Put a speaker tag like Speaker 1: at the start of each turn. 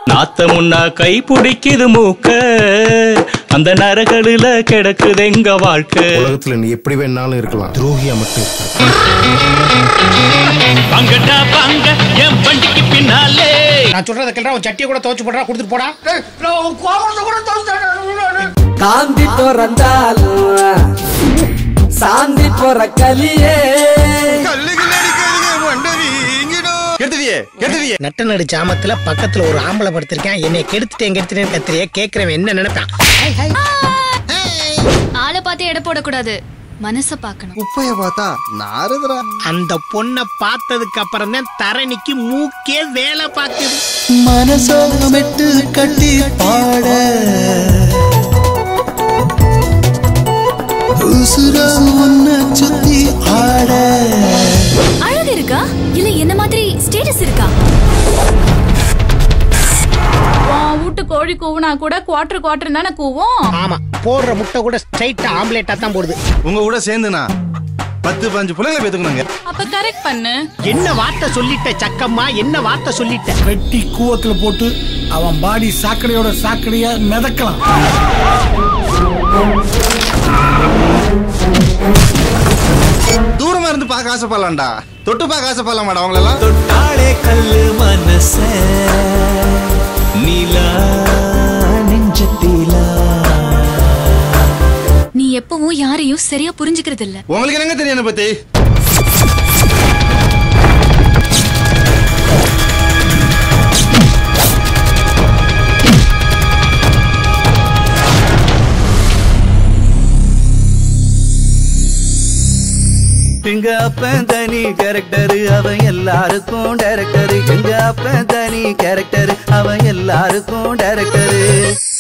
Speaker 1: நாத்த முன்னா கை பிடிக்குது மூக்க அந்த நரகளில கிடக்குது எங்க வாழ்க்கை
Speaker 2: உலகத்துல நீ எப்படி வேணாலும் இருக்கலாம் துரோகியா மட்டும் இருக்காது
Speaker 1: பங்கடா பங்க என் வண்டிக்கு பின்னாலே
Speaker 3: நான் சொல்றத கேட்டா உன் சட்டியை கூட துவச்சு போடுறா கொடுத்துட்டு போடா
Speaker 4: காந்தி பிறந்தாலும் சாந்தி பிற கலியே
Speaker 3: நட்ட நடு ஜாமத்துல பக்கத்துல ஒரு ஆம்பளை படுத்திருக்கேன் என்னை கெடுத்துட்டேன் கெடுத்துட்டேன் கத்திரியா கேக்குறவன் என்ன நினைப்பான்
Speaker 5: ஆளை பார்த்து எடை போடக்கூடாது மனச பார்க்கணும்
Speaker 6: குப்பைய பார்த்தா நாரதுரா
Speaker 3: அந்த பொண்ணை பார்த்ததுக்கு அப்புறம் தான் தரணிக்கு மூக்கே வேலை பார்க்குது
Speaker 4: மனசோகமிட்டு கட்டி பாட உசுரா உன்னை சுத்தி ஆட
Speaker 5: அழகு இருக்கா இல்ல என்ன மாதிரி ஸ்டேட்டஸ் இருக்கா
Speaker 7: வீட்டு கோழி கூவுனா கூட குவார்டர் குவார்டர் தானே கூவும்
Speaker 3: ஆமா போடுற முட்டை கூட ஸ்ட்ரைட்டா ஆம்லேட்டா தான் போடுது
Speaker 6: உங்க கூட சேர்ந்துனா பத்து பதினஞ்சு பிள்ளைங்களை பேத்துக்கணுங்க
Speaker 7: அப்ப கரெக்ட் பண்ணு
Speaker 3: என்ன வார்த்தை சொல்லிட்ட சக்கம்மா என்ன வார்த்தை சொல்லிட்ட
Speaker 8: வெட்டி கூவத்துல போட்டு அவன் பாடி சாக்கடையோட சாக்கடையா மிதக்கலாம்
Speaker 6: தூரமா இருந்து பார்க்க ஆசைப்படலாம்டா தொட்டு பார்க்க ஆசைப்படலாமாடா அவங்களெல்லாம்
Speaker 4: தொட்டாளே கல்லு மனச நீலா நெஞ்சத்தீலா
Speaker 5: நீ எப்பவும் யாரையும் சரியா புரிஞ்சுக்கிறது இல்ல
Speaker 6: உங்களுக்கு என்னங்க தெரியும் என்னை பத்தி
Speaker 4: எங்க அப்பன் தனி கேரக்டர் அவன் எல்லாருக்கும் டைரக்டர் எங்க அப்பன் தனி கேரக்டர் அவன் எல்லாருக்கும் டைரக்டர்